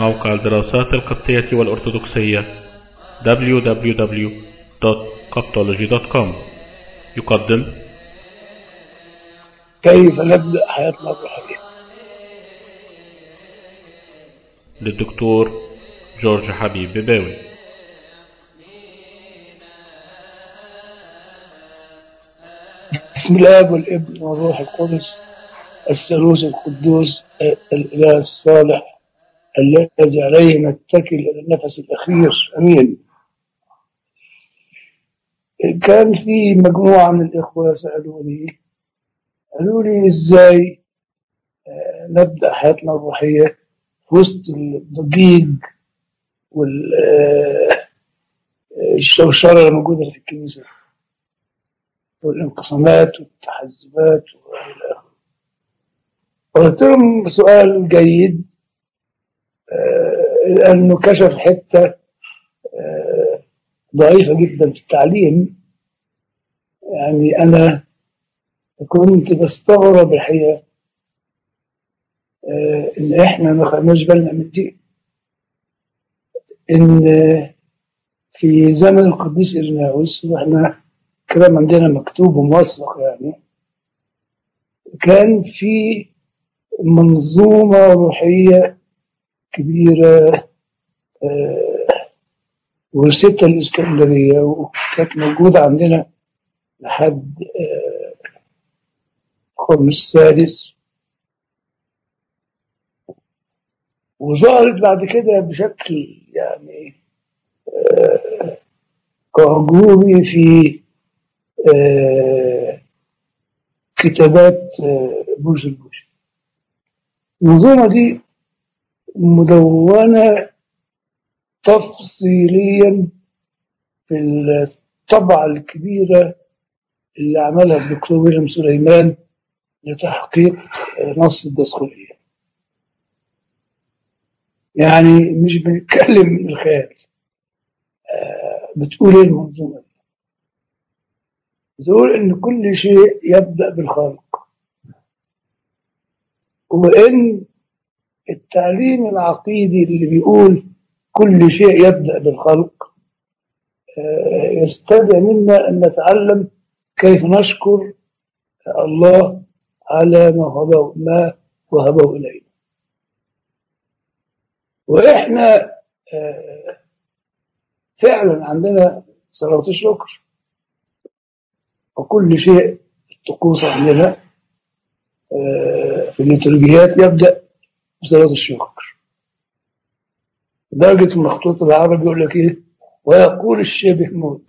موقع الدراسات القبطية والأرثوذكسية www.coptology.com يقدم كيف نبدأ حياتنا الروحية للدكتور جورج حبيب بباوي بسم الله والابن والروح القدس الثالوث القدوس الإله الصالح الذي عليه نتكل إلى النفس الأخير أمين كان في مجموعة من الإخوة سألوني قالوا لي إزاي آه، نبدأ حياتنا الروحية في وسط الضجيج والشوشرة الموجودة في الكنيسة والانقسامات والتحزبات وإلى آخره قلت لهم سؤال جيد آه، لأنه كشف حتة آه، ضعيفة جدا في التعليم يعني أنا كنت بستغرب الحقيقة آه، إن إحنا ما خدناش بالنا من دي إن في زمن القديس إرناوس وإحنا كلام عندنا مكتوب وموثق يعني كان في منظومة روحية كبيرة آه، ورثتها الإسكندرية وكانت موجودة عندنا لحد آه، القرن السادس وظهرت بعد كده بشكل يعني آه، كهجومي في آه، كتابات آه، بولس البوشي المنظومة دي مدونة تفصيليا في الطبعة الكبيرة اللي عملها الدكتور ويليام سليمان لتحقيق نص الدسخولية يعني مش بنتكلم من الخيال آه، بتقول ايه المنظومة دي بتقول ان كل شيء يبدأ بالخلق وان التعليم العقيدي اللي بيقول كل شيء يبدأ بالخلق آه، يستدعي منا أن نتعلم كيف نشكر الله على ما وهبه ما وهبه إلينا وإحنا آه، فعلا عندنا صلاة الشكر وكل شيء الطقوس عندنا آه، في الليتورجيات يبدأ بصلاة الشكر لدرجة المخطوط العربي يقول لك إيه ويقول الشبه موت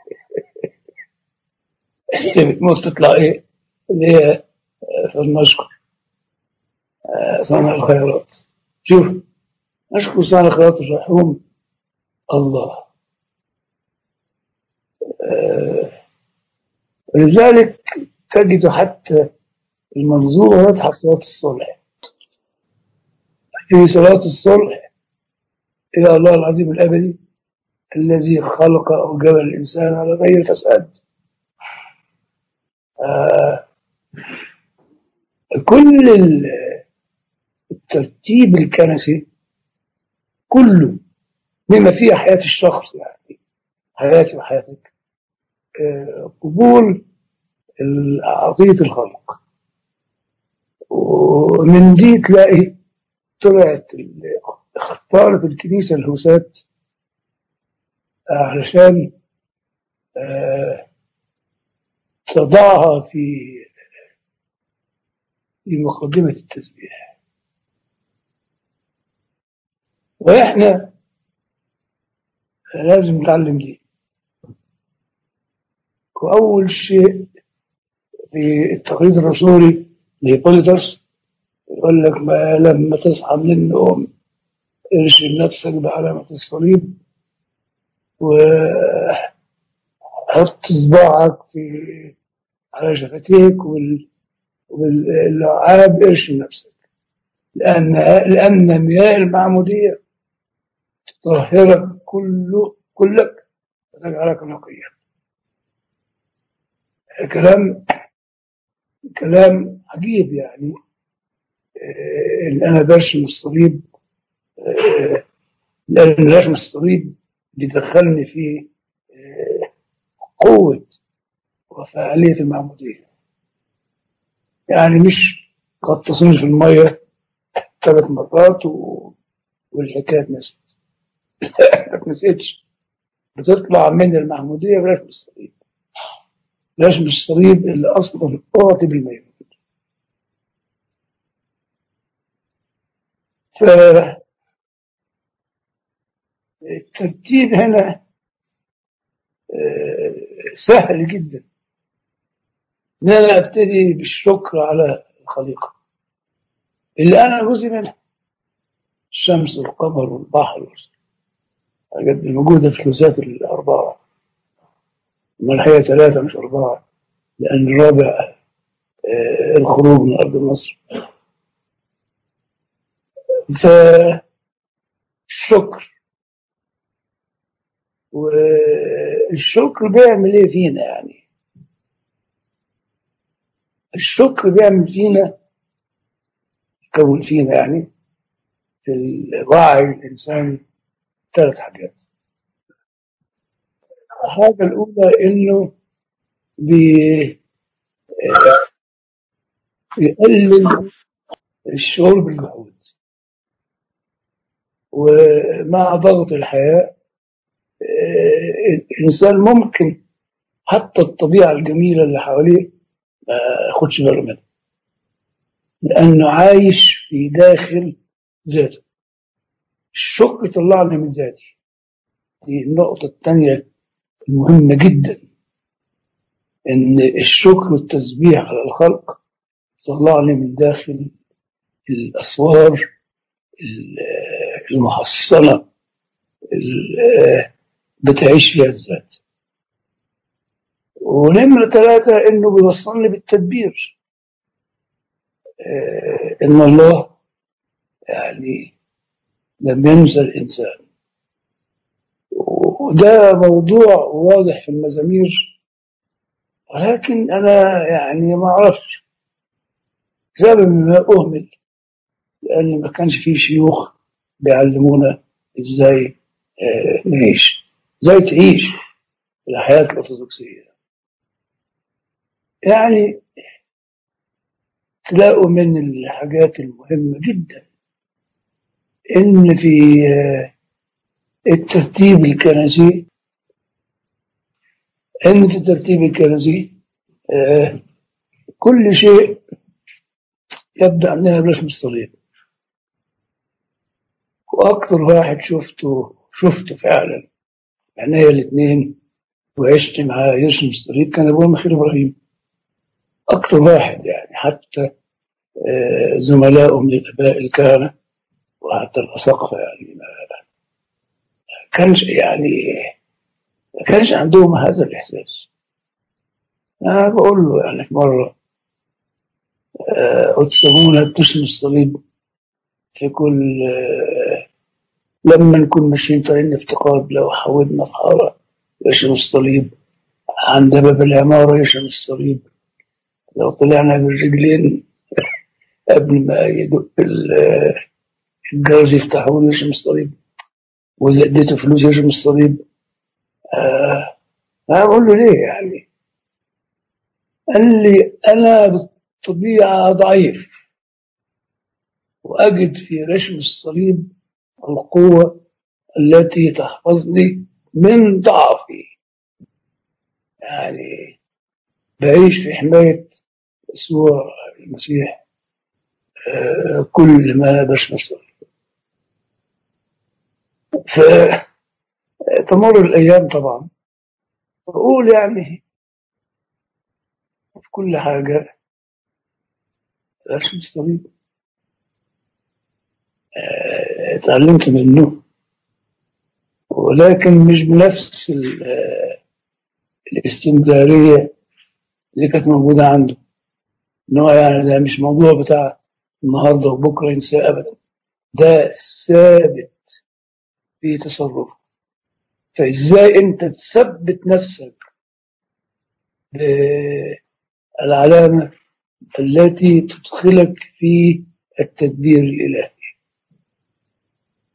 الشبه موت تطلع إيه اللي هي آه، فلنشكر آه، صانع الخيرات شوف نشكر صانع الخيرات الرحوم الله آه، ولذلك تجد حتى المنظومة واضحة في صلاة الصلح في صلاة الصلح إلى الله العظيم الأبدي الذي خلق أوجب الإنسان على غير فساد آه كل ال- الترتيب الكنسي كله بما فيه حياة الشخص يعني حياتي وحياتك آه قبول ال- عطية الخلق ومن دي تلاقي طلعت ال- اختارت الكنيسة الهوسات علشان آه، تضعها في في مقدمة التسبيح وإحنا لازم نتعلم دي وأول شيء في التقليد الرسولي لهيبوليتس يقول لك ما لما تصحى من النوم ارشم نفسك بعلامة الصليب وحط صباعك في على شفتيك وال- واللعاب ارشم نفسك لأن لأن مياه المعمودية تطهرك كله كلك وتجعلك نقيا كلام كلام عجيب يعني آه، ان انا برشم الصليب آه، لأن رسم الصليب بيدخلني في آه، قوة وفعالية المعمودية يعني مش غطسوني في المية ثلاث مرات و... والحكاية اتنست ما اتنستش بتطلع من المعمودية برسم الصليب رسم الصليب اللي أصلا أعطي بالمية فالترتيب هنا آه، سهل جدا ان انا ابتدي بالشكر على الخليقه اللي انا جزء منها الشمس والقمر والبحر الحاجات دي موجوده في الكنوزات الاربعه من هي ثلاثه مش اربعه لان الرابع آه، الخروج من ارض مصر فالشكر والشكر بيعمل ايه فينا يعني الشكر بيعمل فينا يكون فينا يعني في الوعي الإنساني ثلاث حاجات الحاجة الأولى إنه بي- بيقلل الشعور بالجهود ومع ضغط الحياة آه، الإنسان ممكن حتى الطبيعة الجميلة اللي حواليه ما ياخدش باله منها لأنه عايش في داخل ذاته الشكر طلعني من ذاتي دي النقطة الثانية المهمة جدا إن الشكر والتسبيح على الخلق طلعني من داخل الأسوار المحصنة ال- بتعيش فيها الذات ونمرة ثلاثة إنه بيوصلني بالتدبير آه، إن الله يعني لم ينسى الإنسان وده موضوع واضح في المزامير ولكن أنا يعني ما أعرفش سبب ما أهمل لأن ما كانش فيه شيوخ بيعلمونا إزاي آه، نعيش إزاي تعيش الحياة الأرثوذكسية يعني تلاقوا من الحاجات المهمة جدا إن في آه، الترتيب الكنسي إن في الترتيب الكنسي آه، كل شيء يبدأ من برسم الصليب وأكثر واحد شفته شفته فعلا عينيا الاثنين وعشت معاه يرسم الصليب كان أبوه مخير إبراهيم أكثر واحد يعني حتى آه، زملائه من الآباء الكهنة وحتى الأساقفة يعني ما كانش يعني ما كانش عندهم هذا الإحساس أنا بقول له يعني في مرة آه، أتسمونا بترسم الصليب في كل آه، لما نكون ماشيين طالعين افتقاد لو حودنا الحارة يرسم الصليب عند باب العمارة يرسم الصليب لو طلعنا بالرجلين قبل ما يدق ال- الجرس يفتحوا له يرسم الصليب وإذا اديته فلوس يرسم الصليب آه أنا بقول له ليه يعني قال لي أنا بالطبيعة ضعيف وأجد في رسم الصليب القوة التي تحفظني من ضعفي يعني بعيش في حماية يسوع المسيح آه، كل ما برسم الصليب فتمر الأيام طبعا بقول يعني في كل حاجة رسم الصليب آه، اتعلمت منه ولكن مش بنفس ال- آه، الاستمرارية اللي كانت موجودة عنده إن هو يعني ده مش موضوع بتاع النهارده وبكرة ينساه أبدا ده ثابت في تصرفه فإزاي أنت تثبت نفسك بالعلامة التي تدخلك في التدبير الإلهي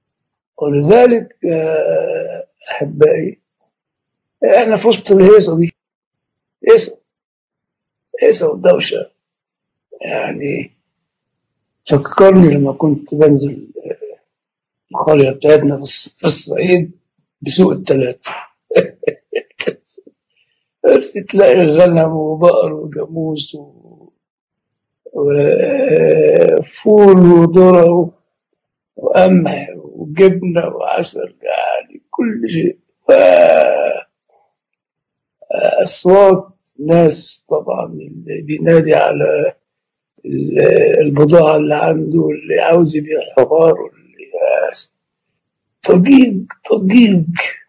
ولذلك آه، أحبائي احنا في وسط الهيصة دي هيصة هيصة ودوشة يعني فكرني لما كنت بنزل آه، القرية بتاعتنا في الص- في الصعيد بسوق التلات بس تلاقي غنم وبقر وجاموس و- وفول وذرة وقمح وجبنة وعسل يعني كل شيء أصوات ناس طبعا اللي بينادي على ال- البضاعة اللي عنده اللي عاوز يبيع حمار واللي ضجيج ضجيج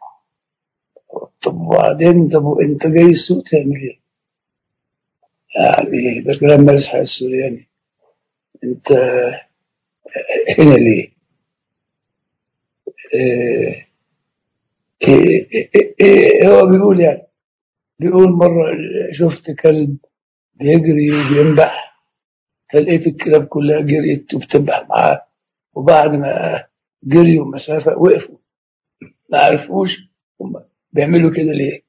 طب وبعدين طب انت جاي السوق تعمل ايه؟ يعني ده كلام مدحت السورياني انت هنا ليه؟ إيه إيه إيه إيه هو بيقول يعني بيقول مرة شفت كلب بيجري وبينبح فلقيت الكلاب كلها جريت وبتنبح معاه وبعد ما جريوا مسافة وقفوا ما عرفوش هم بيعملوا كده ليه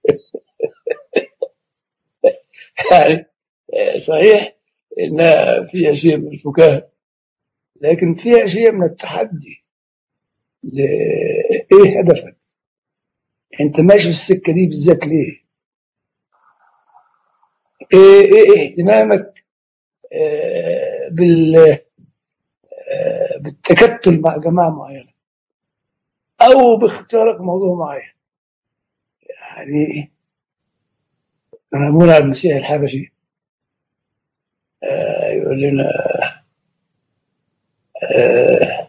يعني آه، صحيح انها فيها شيء من الفكاهة لكن فيها شيء من التحدي ل- ايه هدفك انت ماشي في السكة دي بالذات ليه ايه, إيه اهتمامك آه، بال آه، بالتكتل مع جماعة معينة او باختيارك موضوع معين يعني كان ابونا عبد المسيح الحبشي آه، يقول لنا آه،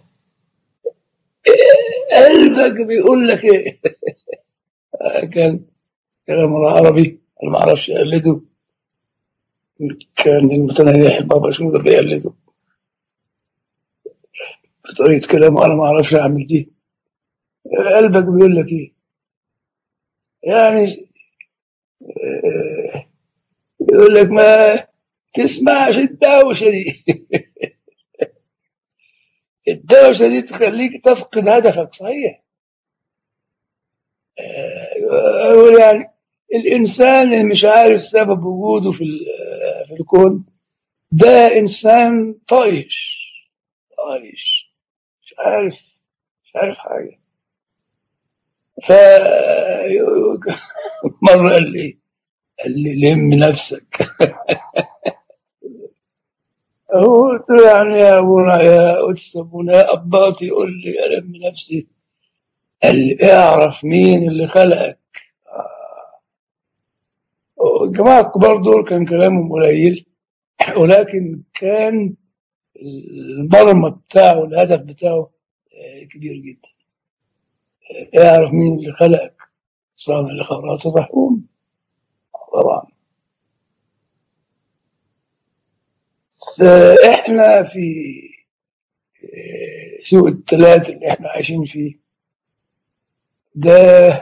قلبك بيقول لك ايه آه، كان كلام عربي انا ما اعرفش اقلده كان المتنيح البابا شنودة بيقلده بطريقة كلامه انا ما اعرفش اعمل دي قلبك بيقول لك ايه يعني آه، يقول لك ما تسمعش الدوشة دي الدوشة دي تخليك تفقد هدفك صحيح آه، يقول يعني الإنسان اللي مش عارف سبب وجوده في ال- في الكون ده إنسان طايش طايش مش عارف مش عارف حاجة ف مرة قال لي قال لي لم نفسك قلت له يعني يا ابونا يا قدس ابونا يا اباطي قول لي الم نفسي قال لي اعرف مين اللي خلقك الجماعة الكبار دول كان كلامهم قليل ولكن كان المرمى بتاعه الهدف بتاعه آه، كبير جدا اعرف مين اللي خلقك صانع الخيرات الرحوم طبعا فاحنا في آه، سوق الثلاث اللي احنا عايشين فيه ده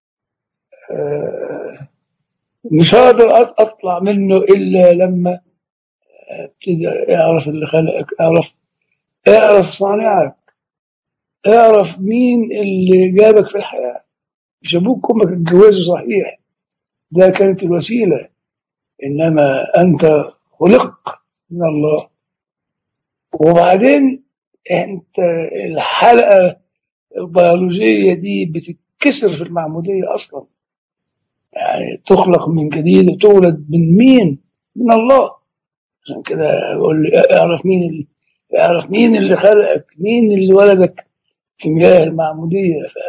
آه، مش هقدر أط- اطلع منه الا لما ابتدي اعرف اللي خلقك اعرف اعرف صانعك اعرف مين اللي جابك في الحياة مش ابوك وامك اتجوزوا صحيح ده كانت الوسيلة انما انت خلقت من الله وبعدين انت الحلقة البيولوجية دي بتتكسر في المعمودية اصلا يعني تخلق من جديد وتولد من مين من الله عشان كده اقول لي اعرف مين اللي اعرف مين اللي خلقك مين اللي ولدك في مياه المعمودية ف...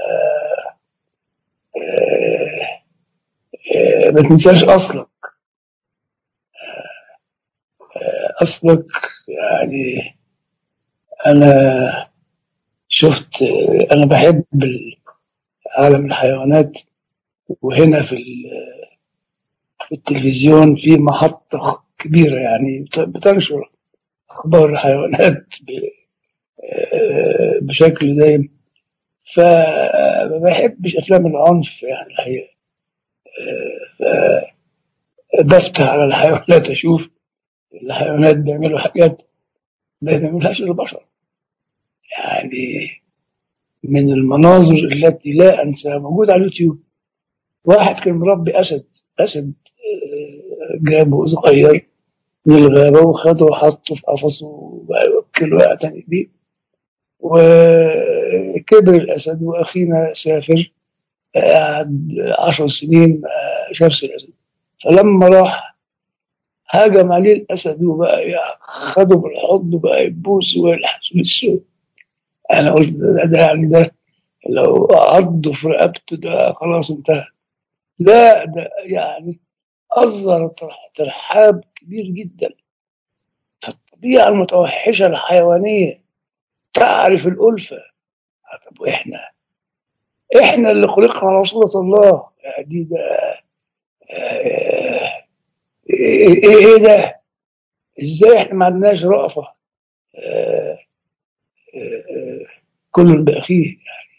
آه، آه، ما تنساش اصلك اصلك يعني انا شفت آه، انا بحب عالم الحيوانات وهنا في ال- في التلفزيون في محطة كبيرة يعني بت- بتنشر أخبار الحيوانات ب- آه، بشكل دايم فما بحبش أفلام العنف يعني الحقيقة بفتح على الحيوانات أشوف الحيوانات بيعملوا حاجات ما بيعملوهاش البشر يعني من المناظر التي لا أنساها موجود على اليوتيوب واحد كان مربي أسد أسد آه، جابه صغير من الغابة وخده وحطه في قفص وبقى يوكله ويعتني بيه وكبر الأسد وأخينا سافر قعد عشر سنين ما شافش الأسد فلما راح هاجم عليه الأسد وبقى يع- خده بالحضن وبقى يبوس ويلحس بالسوق أنا قلت ده, ده يعني ده لو عضه في رقبته ده خلاص انتهى لا ده يعني أصدر تر- ترحاب كبير جدا الطبيعة المتوحشة الحيوانية تعرف الألفة طب وإحنا إحنا اللي خلقنا على صورة الله يعني ده آه، إيه إيه إيه ده إزاي إحنا ما عندناش رأفة آه، آه، كل بأخيه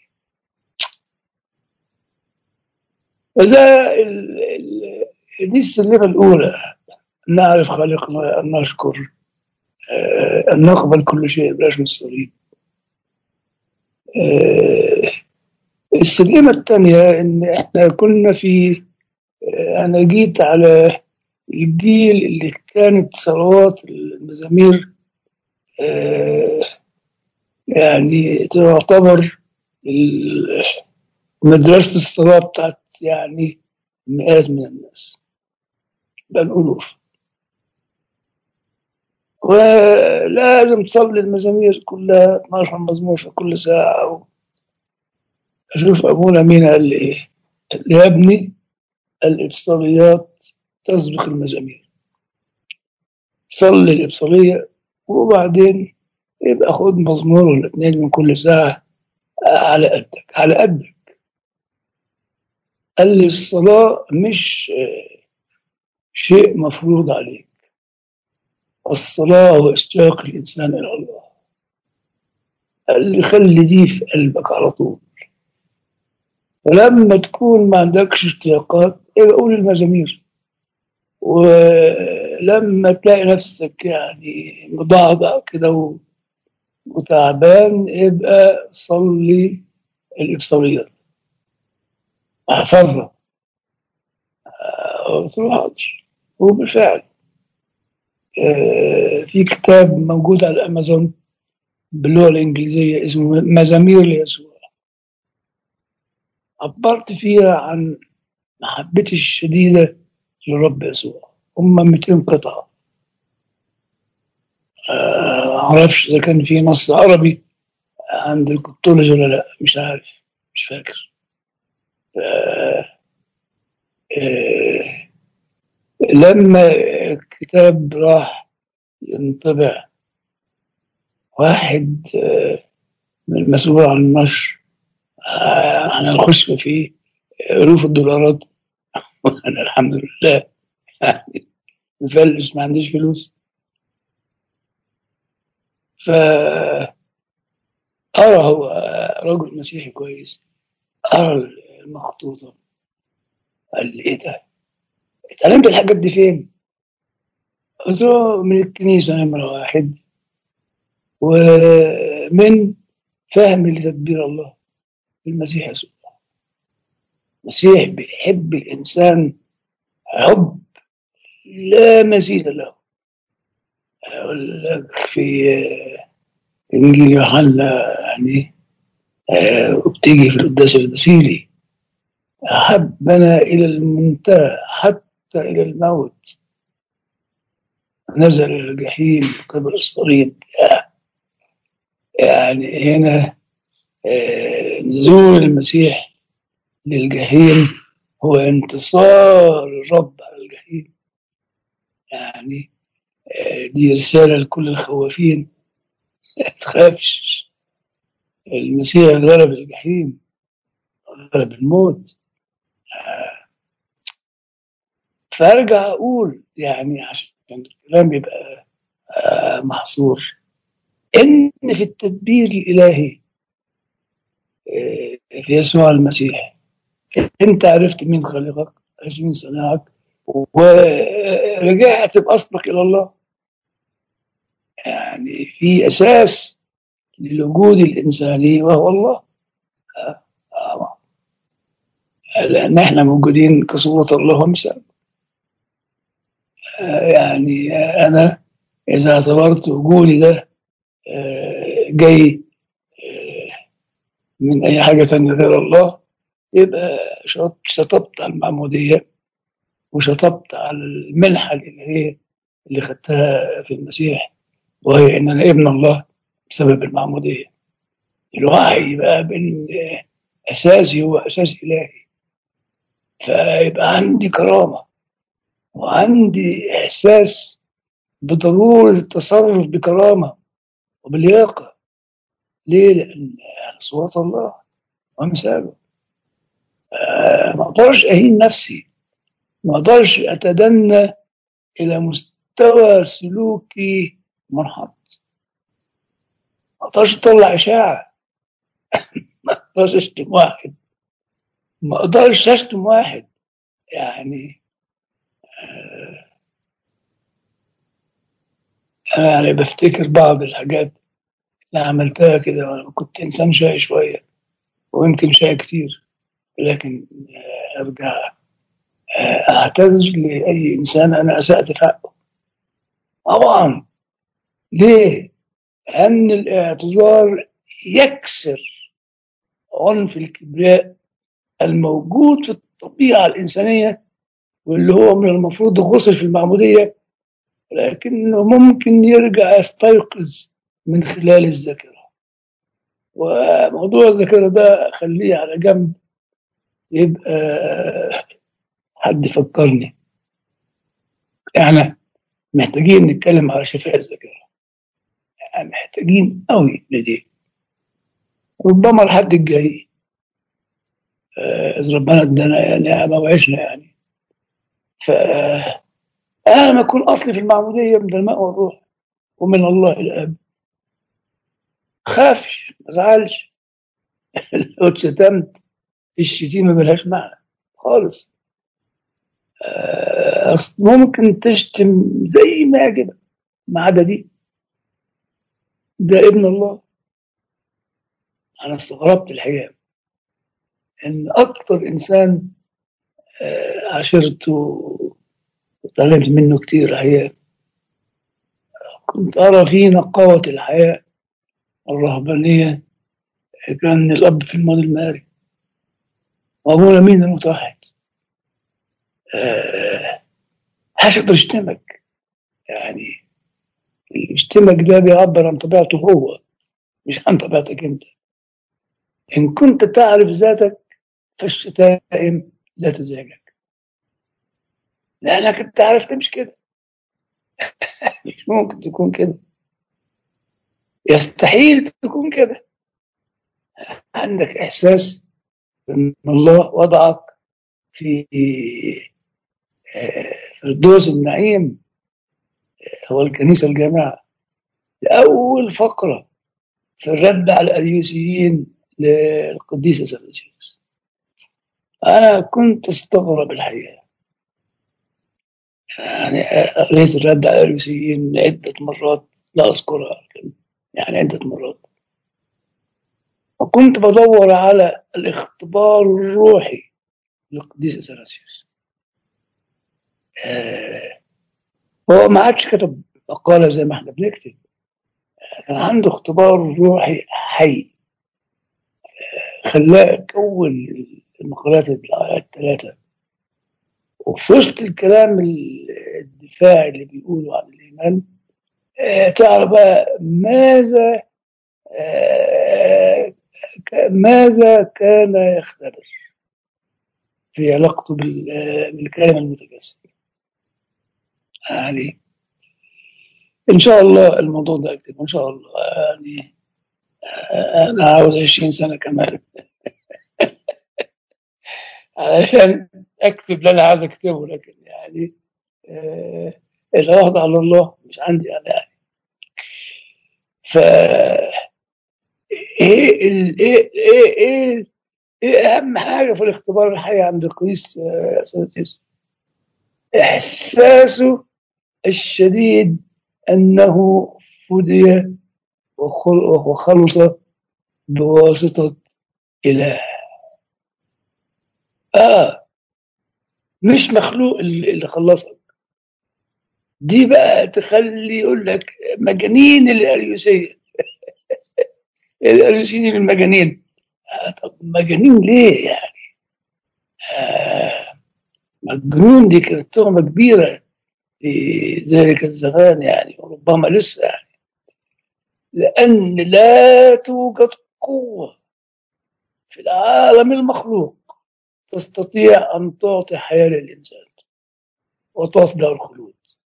ده ال- ال- دي السلمة الأولى نعرف خالقنا أن نشكر آه، أن نقبل كل شيء بلاش مستريد السلمة الثانية إن إحنا كنا في آه، أنا جيت على الجيل اللي كانت صلوات المزامير آه، يعني تعتبر ال- مدرسة الصلاة بتاعت يعني مئات من الناس بل ألوف ولازم تصلي المزامير كلها 12 مزمور في كل ساعة أشوف أبونا مين قال لي إيه قال لي يا ابني الإفصاليات تسبق المزامير صلي الإفصالية وبعدين يبقى خد مزمور ولا اتنين من كل ساعة على قدك على قدك قال لي الصلاة مش آه، شيء مفروض عليك الصلاة هو اشتياق الإنسان إلى الله قال لي خلي دي في قلبك على طول ولما تكون ما عندكش اشتياقات يبقى قول المزامير ولما تلاقي نفسك يعني مضعضع كده و- وتعبان يبقى صلي الإفطاريات احفظها قلت له حاضر وبالفعل آه، في كتاب موجود على الأمازون باللغة الإنجليزية اسمه مزامير ليسوع عبرت فيها عن محبتي الشديدة للرب يسوع هم 200 قطعة آه، معرفش إذا كان في نص عربي عند الكتولوجي ولا لا مش عارف مش فاكر آه، آه، لما الكتاب راح ينطبع واحد آه، من المسؤول عن النشر آه، احنا نخش فيه ألوف الدولارات وأنا الحمد لله يعني مفلس ما عنديش فلوس ف أرى هو رجل مسيحي كويس أرى المخطوطة قال لي إيه ده؟ اتعلمت الحاجات دي فين؟ قلت له من الكنيسة نمرة واحد ومن فهم لتدبير الله المسيح يسوع المسيح بيحب الإنسان حب لا مثيل له أقول لك في آه، إنجيل يوحنا يعني آه، وبتيجي في القداس البسيلي أحبنا إلى المنتهى حتى إلى الموت نزل إلى الجحيم قبل الصليب يعني هنا آه، نزول المسيح للجحيم هو انتصار الرب على الجحيم يعني آه، دي رسالة لكل الخوافين ما تخافش المسيح غلب الجحيم غلب الموت فارجع اقول يعني عشان الكلام يبقى آه، محصور ان في التدبير الالهي آه، في يسوع المسيح انت عرفت مين خلقك عرفت مين صنعك ورجعت باصلك الى الله يعني في اساس للوجود الانساني وهو الله آه. لأن احنا موجودين كصورة الله ومثال آه، يعني آه، أنا إذا اعتبرت وجودي ده آه، جاي آه، من أي حاجة تانية غير الله يبقى شط- شطبت على المعمودية وشطبت على المنحة الإلهية اللي خدتها في المسيح وهي إن أنا ابن الله بسبب المعمودية الوعي بقى بأن أساسي هو أساس إلهي فيبقى عندي كرامة وعندي إحساس بضرورة التصرف بكرامة وبلياقة ليه؟ لأن أنا صورة الله ومثاله آه، ما أقدرش أهين نفسي ما أقدرش أتدنى إلى مستوى سلوكي منحط ما أقدرش أطلع إشاعة ما أقدرش أشتم واحد ما أقدرش أشتم واحد يعني آه، أنا يعني بفتكر بعض الحاجات اللي عملتها كده وأنا كنت إنسان شقي شوية ويمكن شقي كتير لكن آه، أرجع آه، أعتذر لأي إنسان أنا أسأت في حقه طبعا ليه؟ لأن الاعتذار يكسر عنف الكبرياء الموجود في الطبيعة الإنسانية واللي هو من المفروض غسل في المعمودية لكنه ممكن يرجع يستيقظ من خلال الذاكرة وموضوع الذاكرة ده خليه على جنب يبقى حد يفكرني احنا محتاجين نتكلم على شفاء الذاكرة يعني محتاجين قوي لدي ربما الحد الجاي آه، إذا ربنا ادانا نعمة وعشنا يعني ف أنا لما أكون أصلي في المعمودية من الماء والروح ومن الله الآب خافش ما ازعلش لو اتشتمت الشتيمة ملهاش معنى خالص آه، أصل ممكن تشتم زي ما يعجبك ما عدا دي ده ابن الله أنا استغربت الحقيقة إن أكتر إنسان آه، عاشرته وتعلمت منه كتير الحقيقة كنت أرى فيه نقاوة الحياة الرهبانية كان الأب في الماضي الماري وأبونا مين المتوحد آه، محدش يقدر يشتمك يعني اللي يشتمك ده بيعبر عن طبيعته هو مش عن طبيعتك أنت إن كنت تعرف ذاتك فالشتائم لا تزعجك لأنك أنت عارف تمشي كده مش ممكن تكون كده يستحيل تكون كده عندك إحساس أن الله وضعك في آه، فردوس النعيم هو الكنيسة الجامعة لأول فقرة في الرد على الأريوسيين للقديس اثناسيوس أنا كنت أستغرب الحقيقة يعني قريت الرد على الأريوسيين عدة مرات لا أذكرها لكن يعني عدة مرات وكنت بدور على الاختبار الروحي للقديس اثناسيوس آه، هو ما عادش كتب مقالة زي ما احنا بنكتب كان عنده اختبار روحي حي خلاه يكون المقالات الثلاثة وفي وسط الكلام الدفاعي اللي بيقوله عن الإيمان آه، تعرف بقى ماذا آه، ك- ماذا كان يختبر في علاقته بال- آه، بالكلام المتجسد يعني إن شاء الله الموضوع ده أكتب إن شاء الله يعني آه، أنا عاوز 20 سنة كمان علشان أكتب اللي أنا عايز أكتبه لكن يعني آه، العهد على الله مش عندي أنا يعني ف ايه ال- ايه ايه ايه ايه اهم حاجه في الاختبار الحي عند قيس آه، سوتيس احساسه الشديد انه فدي وخل- وخلص بواسطه إله آه مش مخلوق اللي اللي خلصك دي بقى تخلي يقول لك مجانين الأريوسية الأريوسيين المجانين آه طب مجانين ليه يعني آه مجنون دي كانت تهمة كبيرة في ذلك الزمان يعني وربما لسه يعني لأن لا توجد قوة في العالم المخلوق تستطيع أن تعطي حياة للإنسان وتعطي له الخلود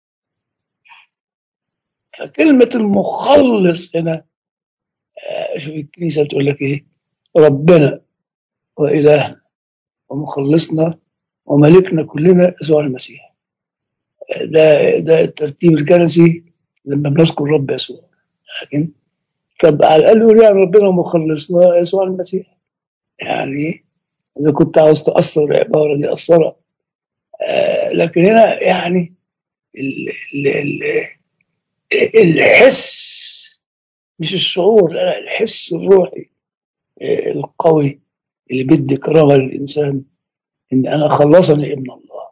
فكلمة المخلص هنا آه، شوف الكنيسة بتقول لك إيه ربنا وإلهنا ومخلصنا وملكنا كلنا يسوع المسيح آه، ده ده الترتيب الكنسي لما بنذكر رب يسوع لكن طب على الأقل يقول يعني ربنا ومخلصنا يسوع المسيح يعني إذا كنت عاوز تأثر العبارة دي أثرها آه، لكن هنا يعني ال ال ال الحس مش الشعور لا الحس الروحي آه، القوي اللي بيدي كرامة للإنسان إن أنا خلصني ابن الله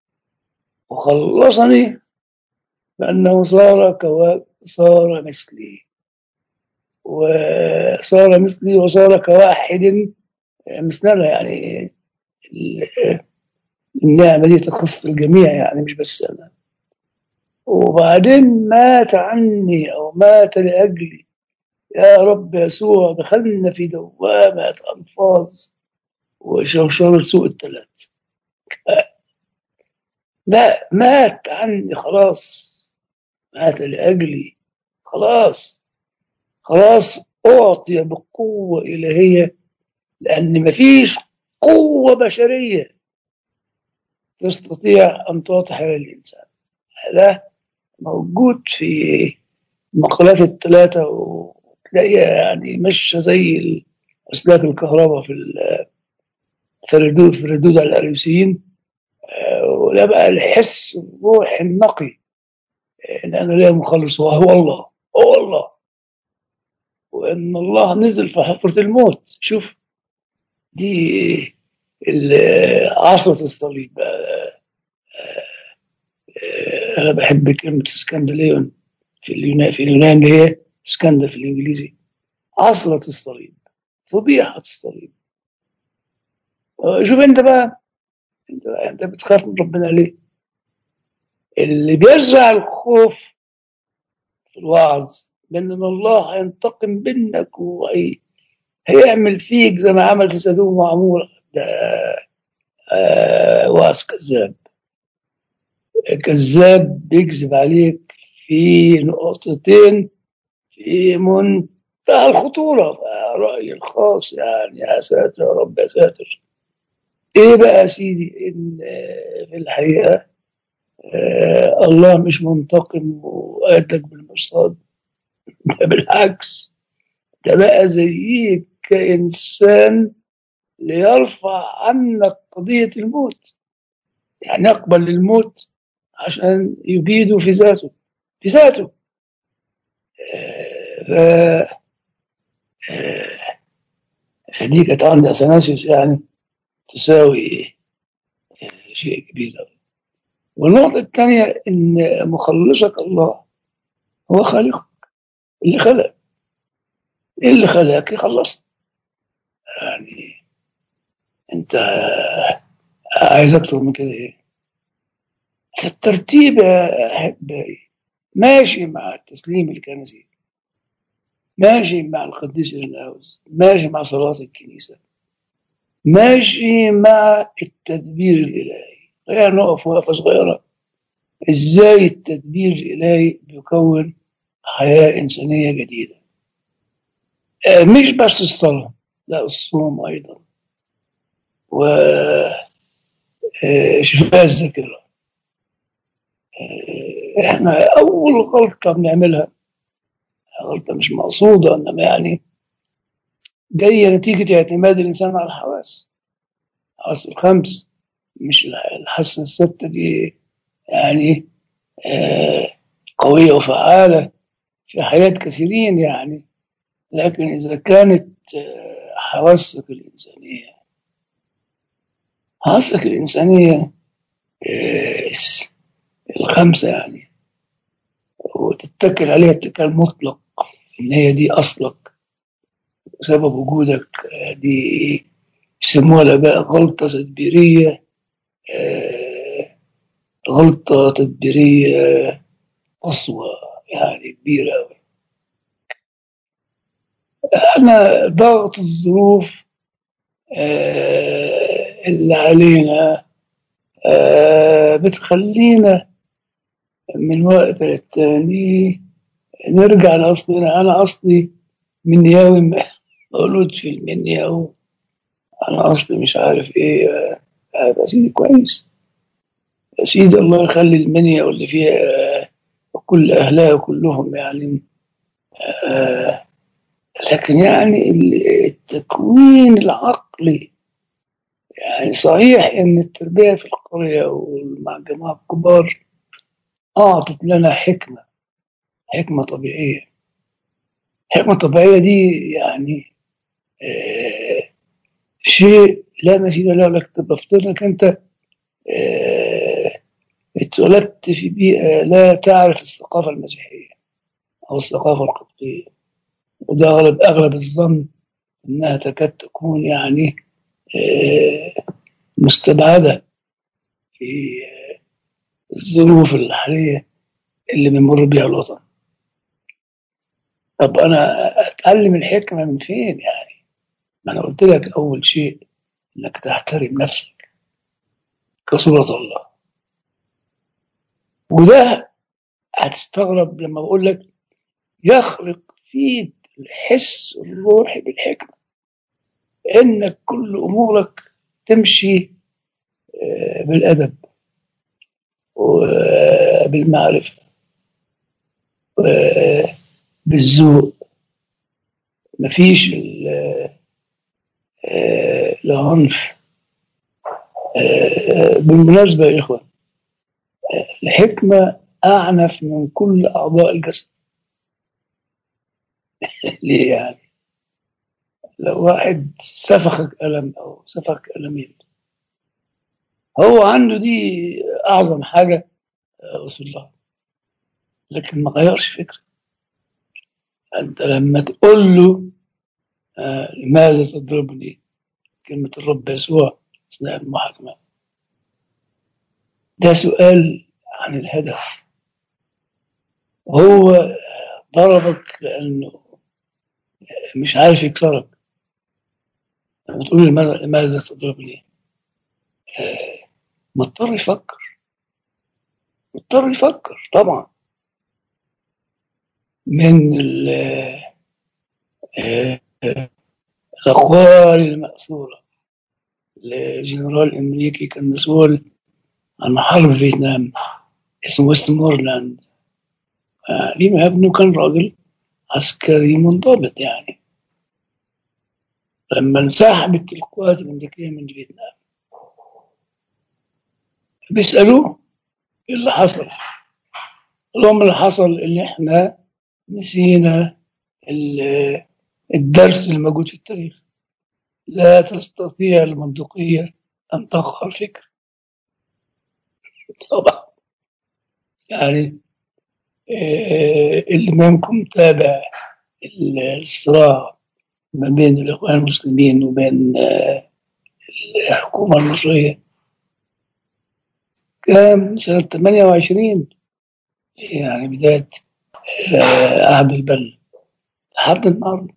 وخلصني بأنه صار كوا صار مثلي وصار مثلي وصار كواحد مثلنا يعني ال- النعمة دي تخص الجميع يعني مش بس أنا وبعدين مات عني أو مات لأجلي يا رب يسوع دخلنا في دوامة ألفاظ وشرشرة سوء الثلاث لا مات عني خلاص مات لأجلي خلاص خلاص أعطي بقوة إلهية لأن مفيش قوة بشرية تستطيع أن تعطي حياة للإنسان هذا موجود في المقالات الثلاثة وتلاقيها يعني ماشية زي أسلاك الكهرباء في ال- في الردود في الردود على الأريوسيين آه، وده بقى الحس الروحي النقي إن أنا ليا مخلص وهو الله هو الله وإن الله نزل في حفرة الموت شوف دي ال- عصرة الصليب آه، آه، أنا بحب كلمة اسكندليون في اليونان في اليونان اللي هي اسكندر في الإنجليزي عصرة الصليب فضيحة الصليب آه، شوف أنت بقى أنت, أنت بتخاف من ربنا ليه؟ اللي بيزرع الخوف في الوعظ بأن الله هينتقم منك وهي هيعمل فيك زي ما عمل في سدوم وعمورة ده آه واعظ كذاب كذاب بيكذب عليك في نقطتين في منتهى الخطورة رأيي الخاص يعني يا ساتر يا رب يا ساتر ايه بقى يا سيدي ان آه، في الحقيقة آه، الله مش منتقم وقادك بالمرصاد ده بالعكس ده بقى زيك كإنسان ليرفع عنك قضية الموت يعني يقبل الموت عشان يبيده في ذاته في ذاته آه، ف آه، دي كانت عند اثناسيوس يعني تساوي آه، شيء كبير أوي. والنقطة الثانية إن مخلصك الله هو خالقك اللي خلق إيه اللي خلقك يخلصك يعني أنت عايز أكتر من كده إيه فالترتيب يا أحبائي ماشي مع التسليم الكنسي ماشي مع القديس الناوس ماشي مع صلاة الكنيسة ماشي مع التدبير الإلهي خلينا نقف وقفة صغيرة إزاي التدبير الإلهي بيكون حياة إنسانية جديدة آه، مش بس الصلاة لا الصوم أيضا وشفاء الذاكرة آه، إحنا أول غلطة بنعملها غلطة مش مقصودة إنما يعني جاية نتيجة اعتماد الإنسان على الحواس الحواس الخمس مش الحاسة الستة دي يعني آه، قوية وفعالة في حياة كثيرين يعني لكن إذا كانت آه، حواسك الإنسانية حواسك الإنسانية آه، الخمسة يعني وتتكل عليها اتكال مطلق إن هي دي أصلك سبب وجودك آه، دي يسموها الآباء غلطة تدبيرية آه، غلطة تدبيرية قصوى يعني كبيرة أوي احنا ضغط الظروف آه، اللي علينا آه، بتخلينا من وقت للتاني نرجع لأصلنا أنا أصلي منياوي مولود في المنياوي أنا أصلي مش عارف إيه آه، آه، يا سيدي كويس يا سيدي الله يخلي المنيا واللي فيها آه، كل أهلها كلهم يعني آه، لكن يعني التكوين العقلي يعني صحيح ان التربيه في القريه ومع الجماعه الكبار اعطت لنا حكمه حكمه طبيعيه حكمه طبيعيه دي يعني آه شيء لا مثيل له لك تبقى انك انت آه اتولدت في بيئه لا تعرف الثقافه المسيحيه او الثقافه القبطيه وده اغلب اغلب الظن انها تكاد تكون يعني آه، مستبعده في آه، الظروف الحاليه اللي بيمر بيها الوطن طب انا اتعلم الحكمه من فين يعني ما انا قلت لك اول شيء انك تحترم نفسك كصوره الله وده هتستغرب لما بقول لك يخلق فيك الحس الروحي بالحكمه انك كل امورك تمشي آه، بالادب وبالمعرفه بالذوق مفيش ال- آه، العنف آه، بالمناسبة يا إخوة الحكمة أعنف من كل أعضاء الجسد ليه يعني لو واحد سفخك ألم أو سفخك ألمين هو عنده دي أعظم حاجة وصل لها لكن ما غيرش فكرة أنت لما تقول له آه، لماذا تضربني كلمة الرب يسوع أثناء المحاكمة ده سؤال عن الهدف هو ضربك لأنه مش عارف يكسرك لما تقول له لماذا لماذا تضربني آه، مضطر يفكر مضطر يفكر طبعا من ال- آه، آه، الأقوال المأثورة لجنرال أمريكي كان مسؤول عن حرب فيتنام اسمه ويست مورلاند آه، ليه ابنه كان راجل عسكري منضبط يعني لما انسحبت القوات الأمريكية من فيتنام بيسألوه ايه اللي حصل؟ قال لهم اللي حصل ان احنا نسينا ال- الدرس الموجود في التاريخ لا تستطيع المنطقية أن تأخر فكر طبعا يعني آه، اللي منكم تابع الصراع ما بين الإخوان المسلمين وبين آه، الحكومة المصرية كان سنة 28 يعني بداية آه، عهد البل لحد النهارده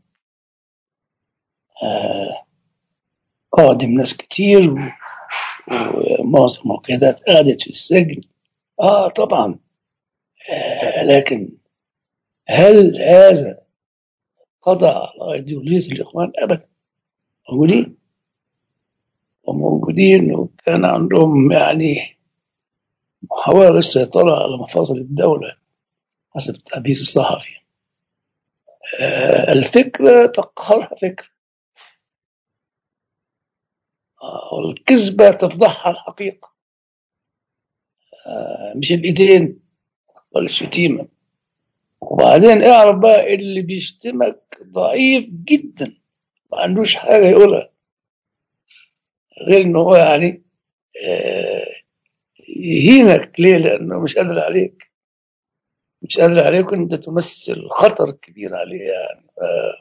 آه، قادم ناس كتير و- ومعظم القيادات قعدت في السجن اه طبعا آه لكن هل هذا قضى على ايديولوجية الاخوان ابدا موجودين وموجودين وكان عندهم يعني محاولة للسيطرة على مفاصل الدولة حسب التعبير الصحفي آه الفكرة تقهرها فكرة آه والكذبة تفضحها الحقيقة آه مش الإيدين ولا الشتيمة وبعدين اعرف بقى اللي بيشتمك ضعيف جدا ما عندوش حاجة يقولها غير إن هو يعني آه، يهينك ليه؟ لأنه مش قادر عليك مش قادر عليك وأنت تمثل خطر كبير عليه يعني ف-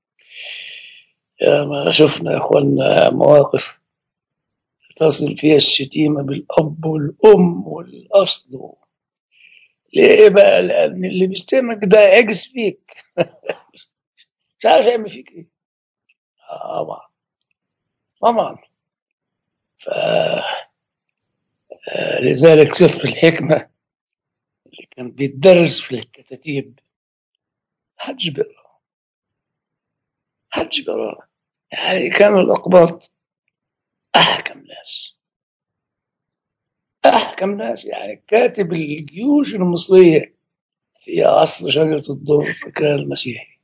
يا ما شفنا يا إخوانا مواقف تصل فيها الشتيمة بالأب والأم والأصل ليه بقى؟ لأن اللي بيشتمك ده عجز فيك مش عارف يعمل فيك إيه آه، طبعا طبعا ف آه، لذلك سفر الحكمة اللي كان بيتدرس في الكتاتيب حدش بيقرا حدش بيقرا يعني كانوا الأقباط أحكم ناس أحكم ناس يعني كاتب الجيوش المصرية في عصر شجرة الدر كان مسيحي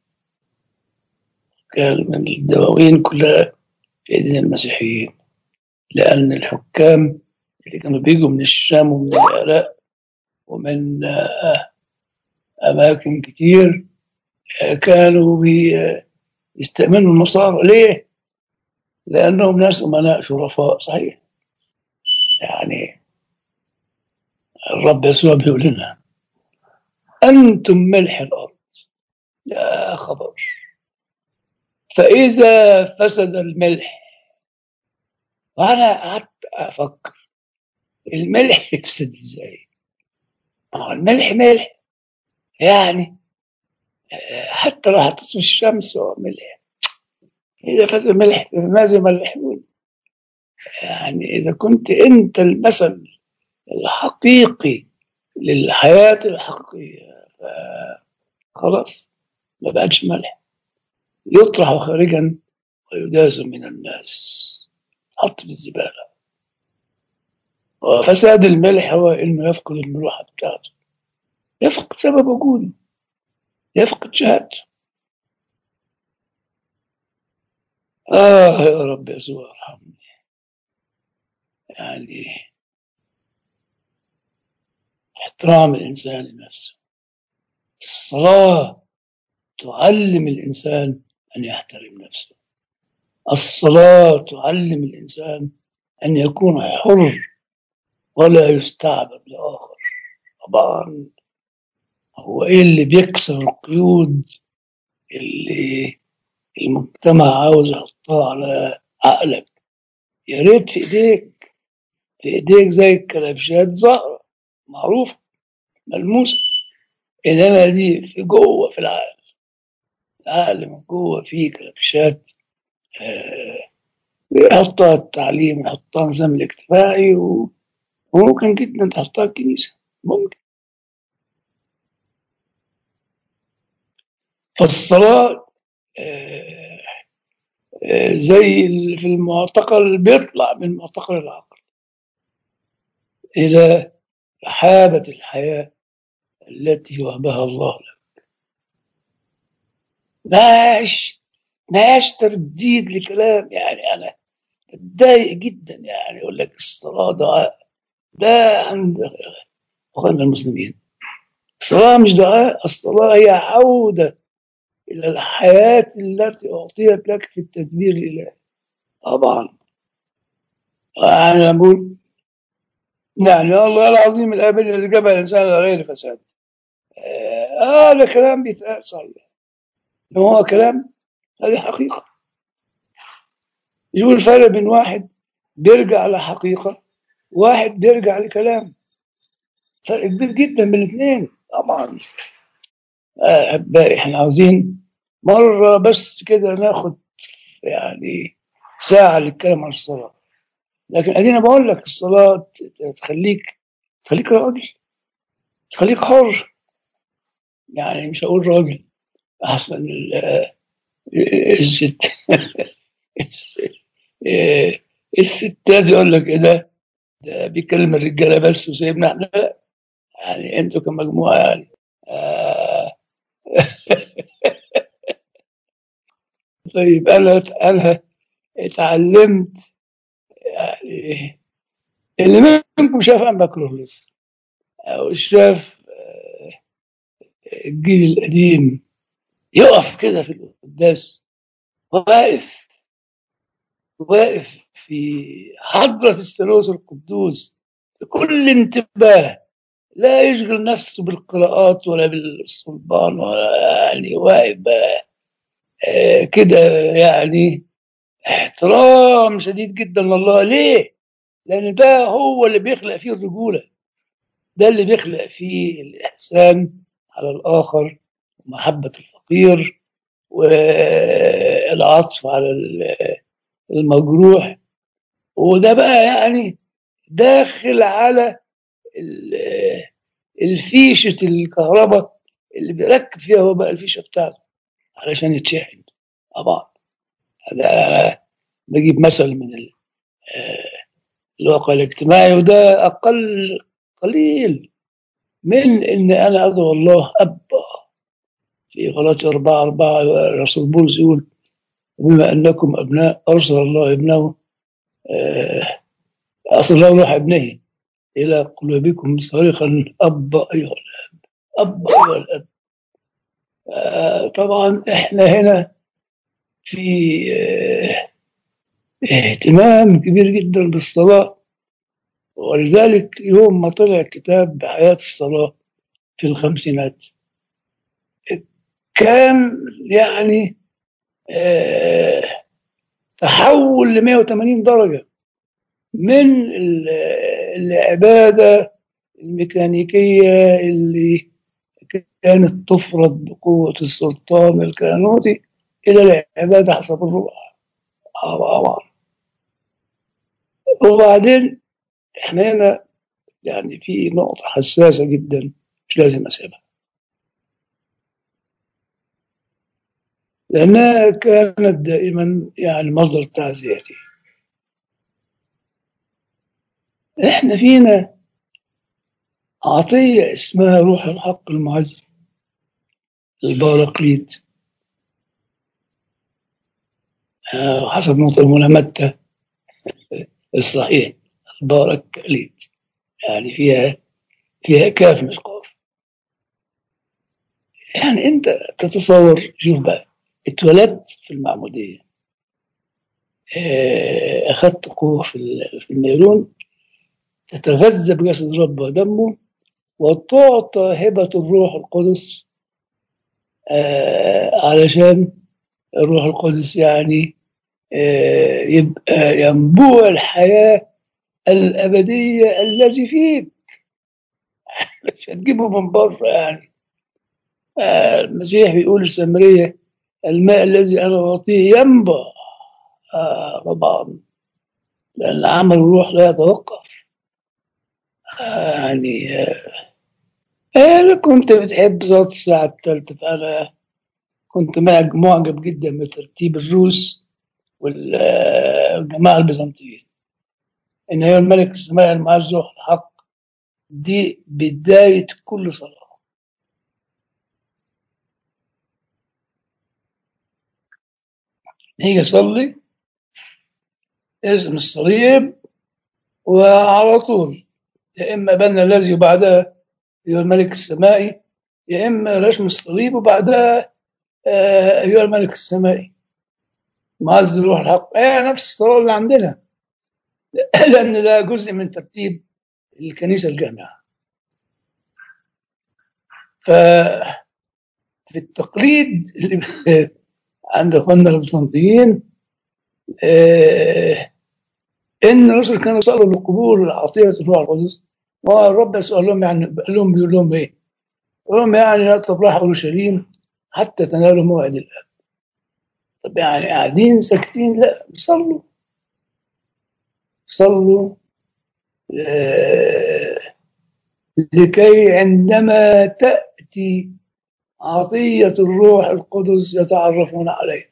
كان من الدواوين كلها في أيدين المسيحيين لأن الحكام اللي كانوا بيجوا من الشام ومن العراق ومن آه، أماكن كتير آه، كانوا بي- يستأمنوا النصارى ليه؟ لأنهم ناس أمناء شرفاء صحيح يعني الرب يسوع بيقول لنا أنتم ملح الأرض يا خبر فإذا فسد الملح وأنا قعدت أفكر الملح يفسد إزاي؟ ما هو الملح ملح يعني آه، حتى لو حطيته في الشمس هو ملح إذا فسد الملح فماذا يملحون؟ يعني إذا كنت أنت المثل الحقيقي للحياة الحقيقية خلاص ما بقتش ملح يطرح خارجا ويداس من الناس حط في الزبالة وفساد الملح هو إنه يفقد الملوحة بتاعته يفقد سبب وجوده يفقد شهادته آه يا رب يسوع ارحمني يعني احترام الإنسان لنفسه الصلاة تعلم الإنسان أن يحترم نفسه الصلاة تعلم الإنسان أن يكون حر ولا يستعبد لآخر طبعا هو إيه اللي بيكسر القيود اللي المجتمع عاوز يحطها على عقلك يا ريت في إيديك في إيديك زي الكلبشات زهرة معروفة ملموسة إنما دي في جوه في العقل العقل من جوه فيه كلبشات آه، بيحطها التعليم يحطها نظام الاجتماعي و- وممكن جدا تحطها الكنيسة ممكن فالصلاة آه، آه، زي اللي في المعتقل بيطلع من معتقل العقل إلى رحابة الحياة التي وهبها الله لك ماش ماش ترديد لكلام يعني أنا بتضايق جدا يعني يقول لك الصلاة دعاء ده عند أخواننا المسلمين الصلاة مش دعاء الصلاة هي عودة إلى الحياة التي أعطيت لك في التدبير الإلهي طبعا أنا بقول يعني الله العظيم الأبد الذي جبل الإنسان على غير فساد آه هذا كلام بيتقال صحيح لو هو كلام هذه حقيقة يقول الفرق بين واحد بيرجع لحقيقة واحد بيرجع لكلام فرق كبير جدا بين الاثنين طبعا آه، أحبائي احنا عاوزين مرة بس كده ناخد يعني ساعة نتكلم عن الصلاة لكن ادينا بقول لك الصلاة تخليك تخليك راجل تخليك حر يعني مش هقول راجل احسن ال- الست الستات يقول لك ايه ده ده بيكلم الرجاله بس وسايبنا احنا لا يعني انتوا كمجموعه يعني آه طيب انا انا اتعلمت يعني اللي منكم شاف ام بكرهلس او شاف آه، الجيل القديم يقف كده في القداس واقف واقف في حضرة الثالوث القدوس بكل انتباه لا يشغل نفسه بالقراءات ولا بالصلبان ولا يعني واقف بقى آه، كده يعني احترام شديد جدا لله ليه؟ لأن ده هو اللي بيخلق فيه الرجولة ده اللي بيخلق فيه الإحسان على الآخر ومحبة الفقير والعطف على ال- المجروح وده بقى يعني داخل على ال- الفيشة الكهرباء اللي بيركب فيها هو بقى الفيشة بتاعته علشان يتشحن طبعا هذا بجيب مثل من ال- آه، الواقع الاجتماعي وده أقل قليل من إن أنا أدعو الله أبا في غلاطي أربعة أربعة الرسول بولس يقول بما أنكم أبناء أرسل الله ابنه آه، أرسل الله روح ابنه إلى قلوبكم صارخا أبا أيها الأب أبا أيها الأب آه، طبعا إحنا هنا في آه، اهتمام كبير جدا بالصلاة ولذلك يوم ما طلع كتاب بحياة الصلاة في الخمسينات كان يعني آه، تحول ل 180 درجة من ال- العبادة الميكانيكية اللي كانت تفرض بقوة السلطان الكهنوتي إلى العبادة حسب الروح طبعا وبعدين احنا هنا يعني في نقطة حساسة جدا مش لازم أسيبها لأنها كانت دائما يعني مصدر تعزيتي احنا فينا عطية اسمها روح الحق المعز البارقليت آه، حسب نقطة الملامتة الصحيح البارقليت يعني فيها فيها كاف مش قاف يعني انت تتصور شوف بقى اتولدت في المعمودية آه، أخذت قوة في ال- في النيرون تتغذى بجسد رب ودمه وتعطى هبة الروح القدس آه، علشان الروح القدس يعني آه، يبقى ينبوع الحياة الأبدية الذي فيك مش هتجيبه من بره يعني آه، المسيح بيقول السامرية الماء الذي أنا أعطيه ينبع آه، طبعا لأن عمل الروح لا يتوقف آه، يعني آه، أنا كنت بتحب صلاة الساعة الثالثة فأنا كنت معج- معجب جدا بترتيب الروس والجماعة البيزنطيين إن هي الملك السماء المعز روح الحق دي بداية كل صلاة نيجي نصلي اسم الصليب وعلى طول يا إما بنا الذي وبعدها أيها الملك السمائي يا إما رسم الصليب وبعدها آه، أيها الملك السمائي معز روح الحق هي نفس الصلاة اللي عندنا لأن ده جزء من ترتيب الكنيسة الجامعة ففي التقليد اللي عند اخواننا البيزنطيين آه، ان الرسل كانوا يسالوا لقبول عطيه الروح القدس والرب يسال لهم يعني قال لهم بيقول لهم ايه؟ يقول لهم يعني لا تفرحوا اورشليم حتى تنالوا موعد الاب. طب يعني قاعدين ساكتين لا صلوا صلوا آه، لكي عندما تأتي عطية الروح القدس يتعرفون عليها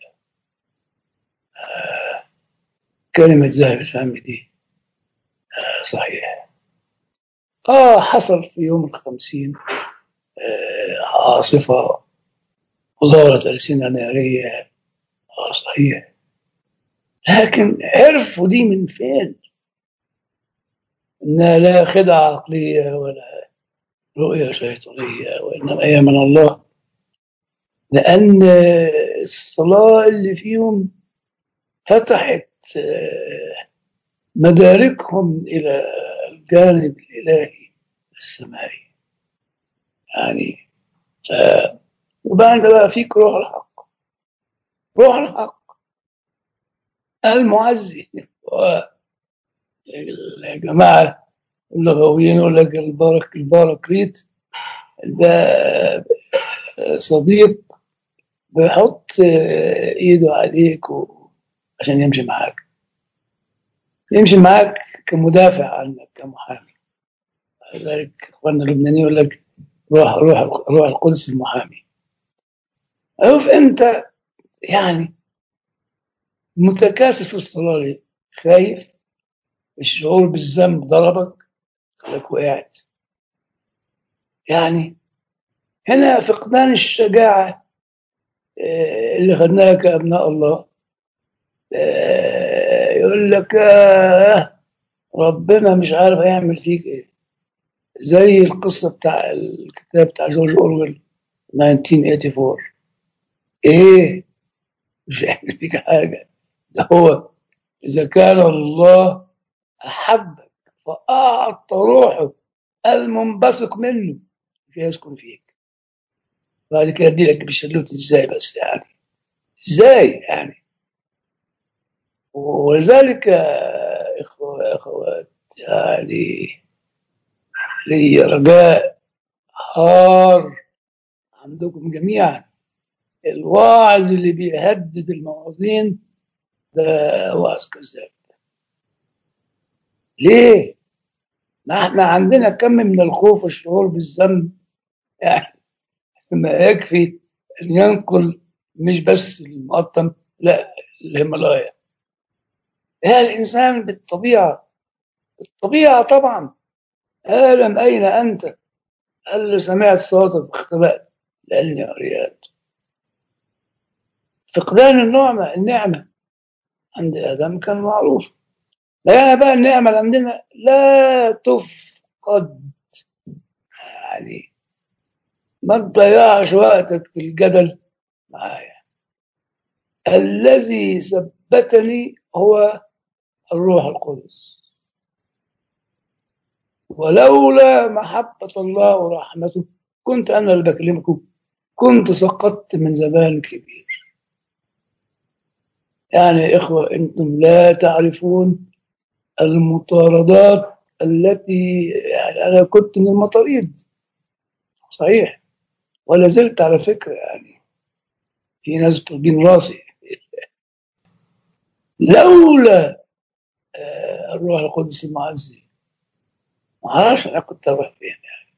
آه، كلمة ذهب الفم دي آه، صحيح آه حصل في يوم الخمسين آه، عاصفة وظهرت ألسنة نارية آه صحيح لكن عرفوا دي من فين إنها لا خدعة عقلية ولا رؤية شيطانية وإنما هي من الله لأن الصلاة اللي فيهم فتحت آه، مداركهم إلى الجانب الإلهي السماوي يعني ف... وبقى أنت بقى فيك روح الحق روح الحق المعزي و- الجماعة اللغويين يقول لك البارك الباركليت ده صديق بيحط ايده عليك و- عشان يمشي معاك يمشي معاك كمدافع عنك كمحامي لذلك اخواننا اللبنانيين يقول لك روح روح روح القدس المحامي شوف انت يعني متكاسل في الصلاة ليه؟ خايف الشعور بالذنب ضربك خلاك وقعت يعني هنا فقدان الشجاعة آه، اللي خدناها كأبناء الله آه، يقول لك آه، ربنا مش عارف هيعمل فيك ايه زي القصة بتاع الكتاب بتاع جورج أورويل 1984 ايه مش هيعمل فيك حاجة ده هو إذا كان الله أحبك فأعطى روحه المنبثق منه كي يسكن فيك بعد كده يدي لك بالشلوت ازاي بس يعني ازاي يعني ولذلك يا إخوة أخوات يعني لي رجاء هار عندكم جميعا الواعظ اللي بيهدد المواطنين ده واعظ كذاب ليه؟ ما احنا عندنا كم من الخوف والشعور بالذنب يعني ما يكفي ان ينقل مش بس المقطم لا الهيمالايا هي الانسان بالطبيعه الطبيعه طبعا آدم أين أنت؟ قال له سمعت صوتك واختبأت لأني رياض فقدان النعمة النعمة عند آدم كان معروف بيانا بقى النعمة اللي عندنا لا تفقد يعني ما تضيعش وقتك في الجدل معايا الذي ثبتني هو الروح القدس ولولا محبة الله ورحمته كنت أنا اللي بكلمكم كنت سقطت من زمان كبير يعني يا إخوة أنتم لا تعرفون المطاردات التي يعني أنا كنت من المطاريد صحيح ولا زلت على فكرة يعني في ناس بترجين راسي لولا آه، الروح القدس المعزي ما اعرفش انا كنت اروح فين يعني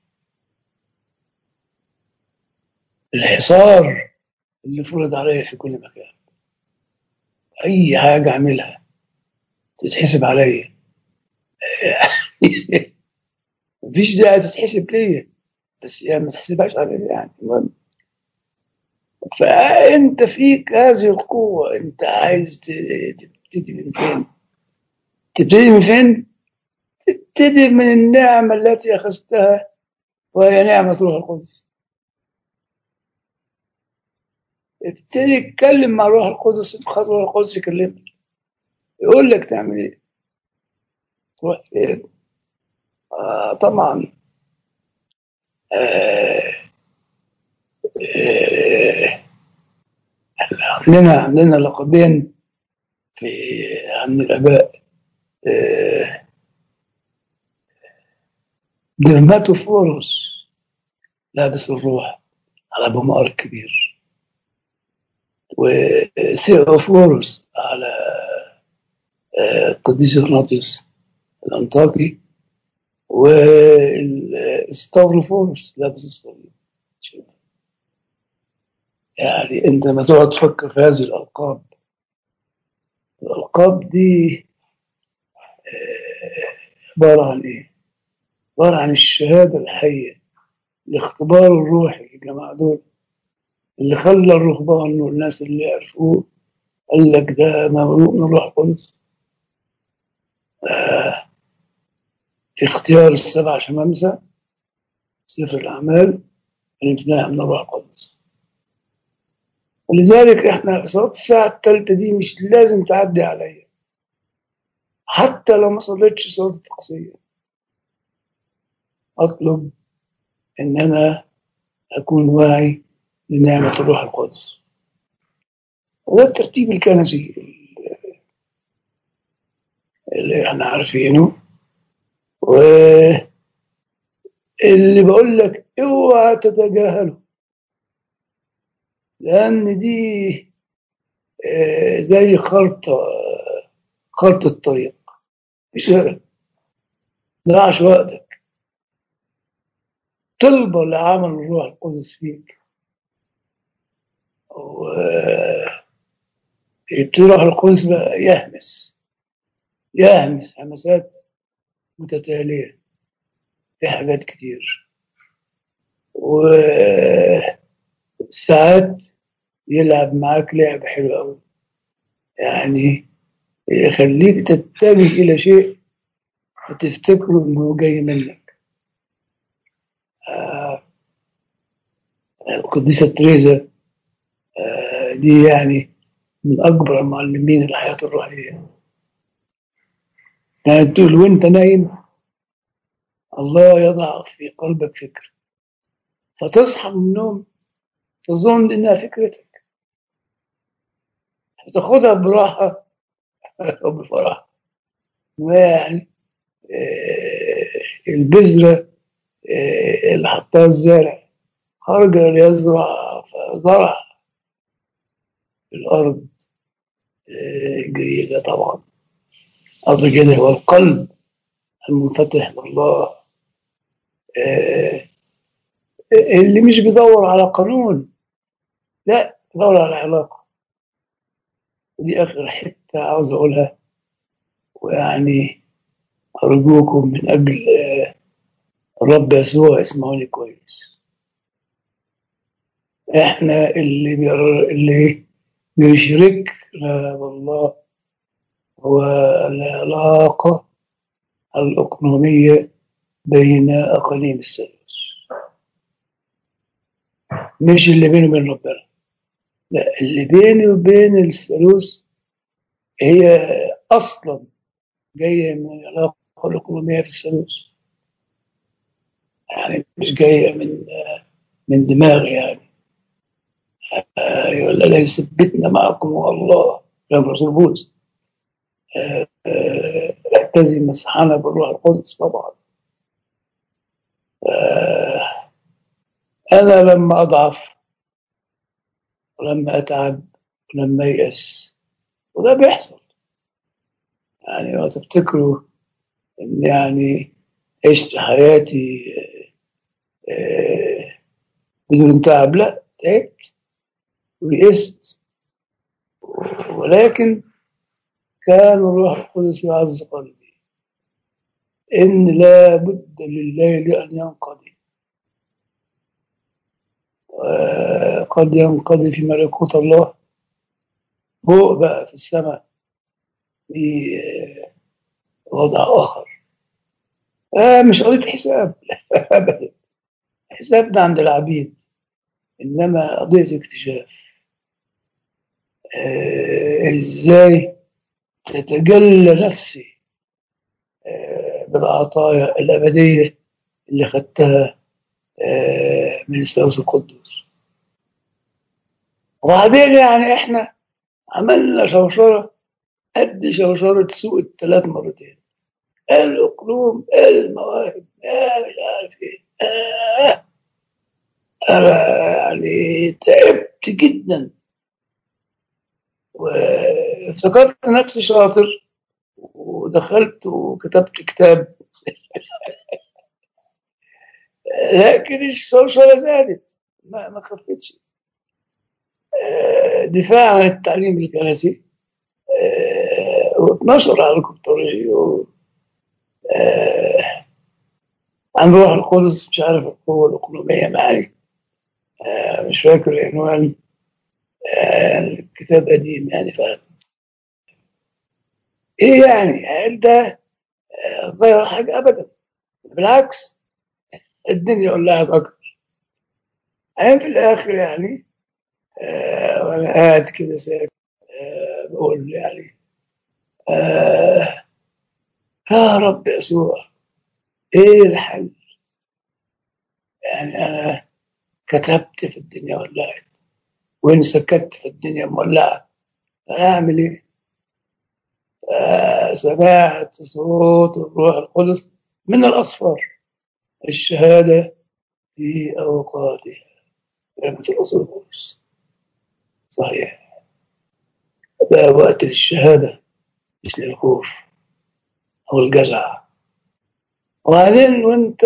الحصار اللي فرض عليا في كل مكان اي حاجه اعملها تتحسب عليا مفيش داعي تتحسب ليا بس يعني ما تحسبهاش عليا يعني المهم فانت فيك هذه القوه انت عايز ت- تبتدي من فين تبتدي من فين تبتدي من النعمه التي اخذتها وهي نعمه روح القدس ابتدي اتكلم مع روح القدس خاطر روح القدس يكلمك يقول لك تعمل ايه تروح فين آه طبعا آه آه عندنا عندنا لقبين في عند الاباء آه ديرماتوفورس لابس الروح على ابو مقر الكبير وثيوفورس على آه، القديس اغناطيوس الانطاكي والستافروفورس لابس الصليب شوف. يعني انت ما تقعد تفكر في هذه الالقاب الالقاب دي آه، عباره عن ايه؟ عباره عن الشهاده الحيه الاختبار الروحي للجماعه دول اللي خلى الرهبان والناس اللي يعرفوه قال لك ده مملوء من الروح القدس آه، في اختيار السبع شمامسه سفر الاعمال الامتناع من الروح القدس ولذلك احنا صلاة الساعة الثالثة دي مش لازم تعدي عليا حتى لو ما صليتش صلاة التقصية أطلب إن أنا أكون واعي لنعمة الروح القدس وده الترتيب الكنسي اللي احنا عارفينه واللي بقول لك اوعى تتجاهله لأن دي آه، زي خرطة خرطة طريق مش غيرها ضيعش وقتك طلبة لعمل الروح القدس فيك و يبتدي الروح القدس بقى يهمس يهمس همسات متتالية في حاجات كتير وساعات يلعب معاك لعب حلو أوي يعني يخليك تتجه إلى شيء وتفتكره إنه جاي منك آه القديسة تريزا آه دي يعني من أكبر معلمين الحياة الروحية كانت تقول وأنت نايم الله يضع في قلبك فكرة فتصحى من النوم تظن إنها فكرتك فتاخدها براحة أو بفرح ما يعني آه، البذرة آه، اللي حطها الزارع خرج ليزرع فزرع في الأرض آه، جيدة طبعا أرض جيدة والقلب المنفتح لله آه، اللي مش بيدور على قانون لا بيدور على علاقة ودي آخر حتة عاوز أقولها ويعني أرجوكم من أجل آه، الرب يسوع اسمعوني كويس إحنا اللي بير... اللي بيشركنا بالله هو العلاقة الإقنومية بين أقانيم الثالوث مش اللي بيني وبين ربنا لا اللي بيني وبين الثالوث هي أصلا جاية من العلاقة الإقنومية في الثالوث يعني مش جاية من من دماغي يعني آه، يقول لا يثبتنا معكم والله كلام رسول بولس آه، آه، اعتزي مسحنا بالروح القدس طبعا آه، أنا لما أضعف ولما أتعب ولما يأس وده بيحصل يعني لو تفتكروا إن يعني عشت حياتي آه، آه، بدون تعب لا تعبت ويأست ولكن كان الروح القدس يعز قلبي إن لا بد لليل أن ينقضي وقد ينقضي في ملكوت الله فوق بقى في السماء في آه، وضع آخر آه مش قضية حساب أبدا حساب ده عند العبيد إنما قضية اكتشاف آه إزاي تتجلى نفسي آه بالعطايا الأبدية اللي خدتها آه من الثالوث القدوس وبعدين يعني إحنا عملنا شوشرة قد شوشرة سوق الثلاث مرتين الأقلوم المواهب آه مش عارف إيه آه أنا يعني تعبت جدا وافتكرت نفسي شاطر ودخلت وكتبت كتاب لكن الشوشرة زادت ما ما خفتش آه، دفاع عن التعليم الكنسي آه، واتنشر على الكترولوجي و- آه، عن روح القدس مش عارف القوة الإقليمية معي آه، مش فاكر العنوان آه، الكتاب قديم يعني ف ايه يعني هل ده آه، غير حاجة أبدا بالعكس الدنيا ولعت أكتر يعني في الآخر يعني آه، وأنا قاعد كده ساكت آه، بقول يعني آه يا رب يسوع إيه الحل؟ يعني أنا كتبت في الدنيا ولعت وإن سكت في الدنيا مولعة أنا أعمل إيه؟ آه سمعت صوت الروح القدس من الأصفار الشهادة في أوقاتها كلمة الرسول القدس صحيح بقى وقت للشهادة مش للخوف أو الجزع وبعدين وأنت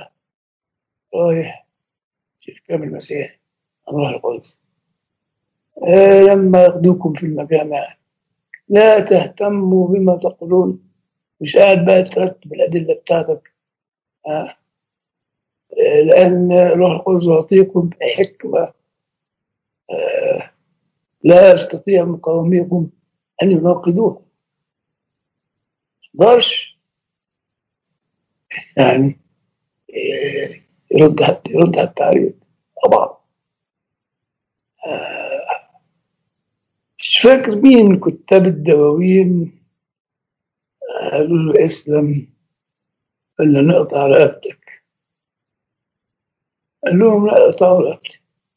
رايح شوف كم المسيح الروح القدس آه لما ياخدوكم في المجامع لا تهتموا بما تقولون مش قاعد بقى ترتب الأدلة بتاعتك آه آه، لأن الروح القدس يعطيكم حكمة آه لا يستطيع مقاوميكم أن يناقضوها مقدرش يعني آه، يرد حتى يرد على التعريف طبعا آه، مش فاكر مين كتاب الدواوين قالوا له اسلم ولا نقطع رقبتك قال لهم لا اقطعوا رقبتي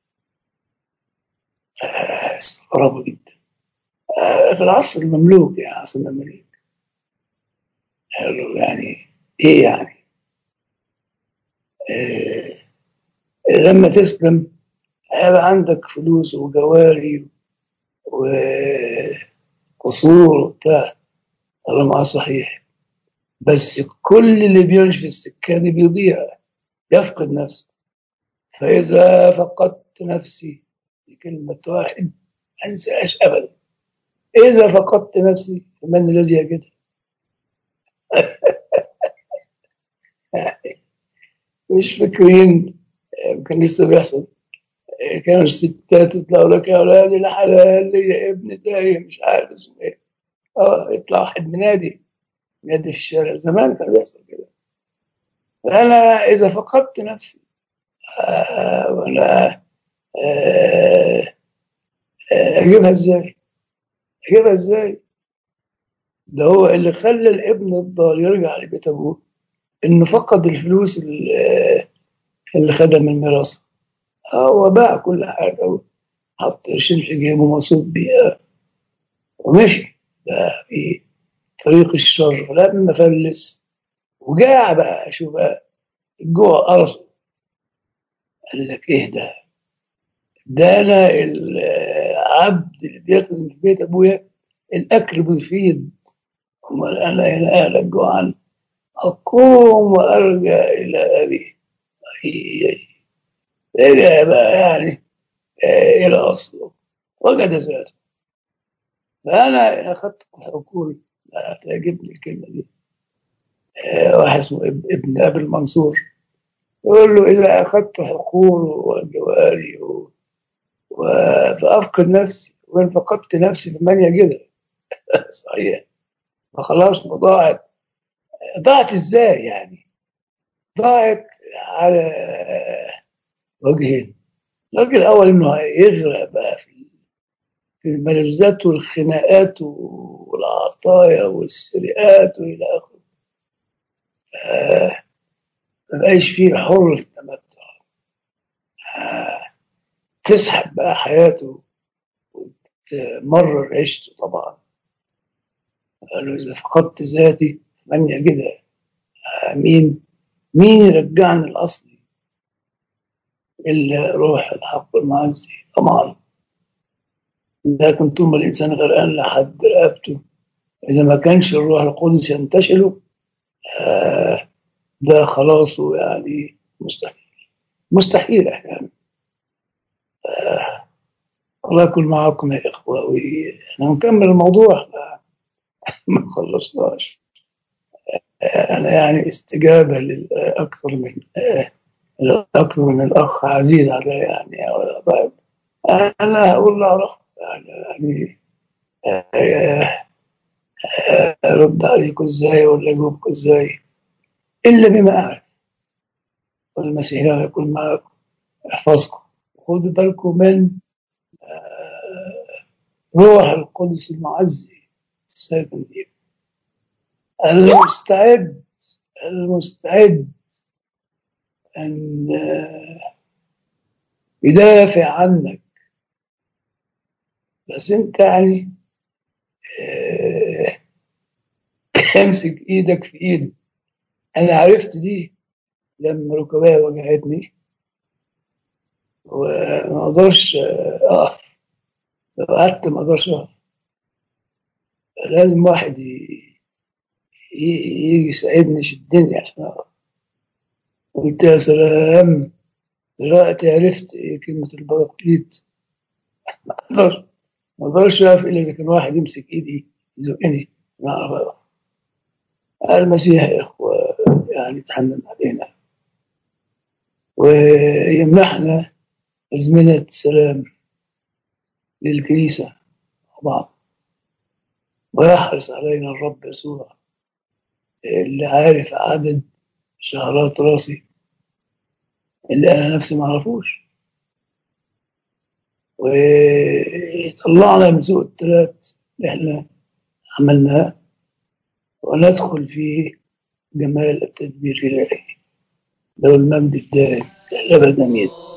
آه، استغربوا جدا آه، في العصر المملوك يعني عصر المماليك قالوا يعني ايه يعني آه، لما تسلم هيبقى عندك فلوس وجواري وقصور وبتاع طالما صحيح بس كل اللي بيمشي في السكة دي بيضيع يفقد نفسه فإذا فقدت نفسي دي كلمة واحد ما انساهاش أبدا إذا فقدت نفسي فمن الذي يجدها مش فاكرين آه، كان لسه بيحصل آه، كانوا الستات يطلعوا لك يا ولاد الحلال يا ابن تايه مش عارف اسمه ايه اه يطلع واحد منادي نادي في الشارع زمان كان بيحصل كده فأنا إذا فقدت نفسي آه، وأنا آه، آه، أجيبها إزاي؟ أجيبها إزاي؟ ده هو اللي خلى الابن الضال يرجع لبيت أبوه إنه فقد الفلوس اللي اللي خدها من ميراثه هو باع كل حاجة وحط قرشين في جيبه مبسوط بيها ومشي ده في طريق الشر لما فلس وجاع بقى شوف بقى الجوع قرصه قال لك ايه ده؟ ده انا العبد اللي بيخدم في بيت ابويا الاكل بيفيد امال انا هنا اهلك جوعان اقوم وارجع الى ابي رجع بقى يعني آه، الى اصله وجد ذاته فانا اخذت حقول لا تعجبني الكلمه دي آه، واحد اسمه اب- ابن ابي المنصور يقول له اذا اخذت حقول وجواري و... و... فافقد نفسي وان فقدت نفسي فمن يجدها صحيح فخلاص ما ضاعت ضاعت ازاي يعني ضاعت على وجهين الوجه الاول انه هيغرق بقى في في الملذات والخناقات والعطايا والسرقات والى اخره آه، ما بقاش فيه حر التمتع آه، تسحب بقى حياته وتمرر عيشته طبعا قالوا اذا فقدت ذاتي من يجدها آه، مين مين يرجعني الاصلي الا روح الحق المعزي طبعا لكن طول ما الانسان غرقان لحد رقبته اذا ما كانش الروح القدس ينتشله آه، ده خلاصه يعني مستحيل مستحيل احيانا الله يكون معكم يا اخوه واحنا نكمل الموضوع ما خلصناش انا يعني استجابه لاكثر من اكثر من الاخ عزيز علي يعني طيب انا هقول له اروح يعني آه، آه، ارد عليكم ازاي ولا اجاوبكم ازاي الا بما اعرف والمسيح لا يكون معكم يحفظكم خذوا بالكم من روح القدس المعزي الساكن فيك المستعد المستعد أن يدافع عنك بس أنت يعني امسك إيدك في إيده أنا عرفت دي لما ركبها وجعتني وما أقدرش أقف لو قعدت ما أقدرش أقف لازم واحد يجي يساعدني يشدني عشان أقف قلت يا سلام دلوقتي عرفت إيه كلمة البراكليت ما أقدرش ما أقدرش أقف إلا إذا كان واحد يمسك إيدي يزقني ما أعرف أقف المسيح يا إخوة يعني يتحنن علينا ويمنحنا أزمنة سلام للكنيسة بعض ويحرص علينا الرب يسوع اللي عارف عدد شهرات راسي اللي أنا نفسي ما أعرفوش ويطلعنا من سوء الثلاث اللي احنا عملناه وندخل في جمال التدبير الإلهي لو المجد الدائم الأبد أمين